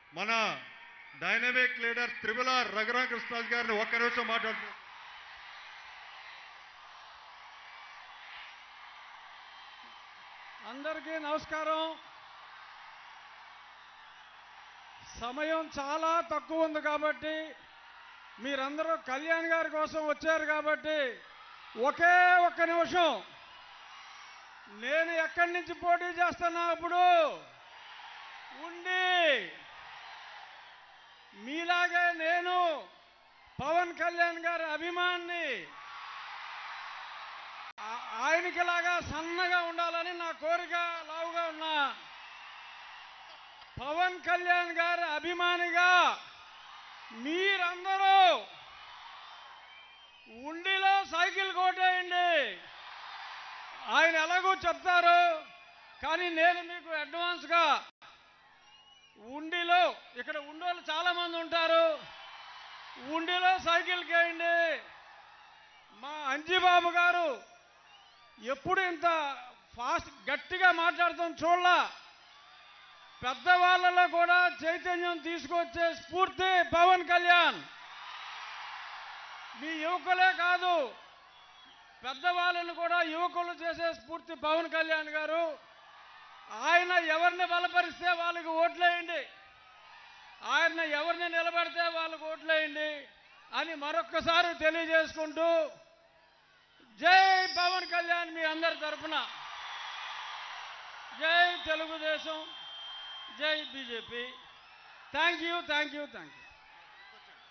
మన dynamic leader త్రిపుల రఘురామ కృష్ణరాజు గారిని ఒక్క నిమిషం మాట్లాడుతున్నారు అందరికీ నమస్కారం సమయం చాలా తక్కువ ఉంది కాబట్టి మీరందరూ కళ్యాణ్ గారి కోసం వచ్చారు కాబట్టి ఒకే ఒక్క నిమిషం నేను ఎక్కడి నుంచి పోటీ చేస్తున్నా అప్పుడు ఉండి మీలాగే నేను పవన్ కళ్యాణ్ గారి అభిమాన్ని ఆ- ఆయనకిలాగా సన్నగా ఉండాలని నా కోరిక లావుగా ఉన్నా పవన్ కళ్యాణ్ గారి అభిమానిగా మీరందరూ ఉండిలో సైకిల్ కొట్టేయండి ఆయన ఎలాగో చెప్తారు కానీ నేను మీకు అడ్వాన్స్గా ఉండిలో ఇక్కడ ఉండోళ్ళు చాలా మంది ఉంటారు ఉండిలో సైకిల్ కేయండి మా అంజిబాబు గారు ఎప్పుడు ఇంత ఫాస్ట్ గట్టిగా మాట్లాడతాం చూడలా పెద్దవాళ్ళలో కూడా చైతన్యం తీసుకొచ్చే స్ఫూర్తి పవన్ కళ్యాణ్ మీ యువకులే కాదు పెద్దవాళ్ళని కూడా యువకులు చేసే స్ఫూర్తి పవన్ కళ్యాణ్ గారు ఆయన ఎవరిని బలపరిస్తే వాళ్ళకి ఓట్లేయండి ఆయన ఎవరిని నిలబెడితే వాళ్ళకి ఓట్లేయండి అని మరొక్కసారి తెలియజేసుకుంటూ జై పవన్ కళ్యాణ్ మీ అందరి తరఫున జై తెలుగుదేశం జై BJP thank you thank you thank you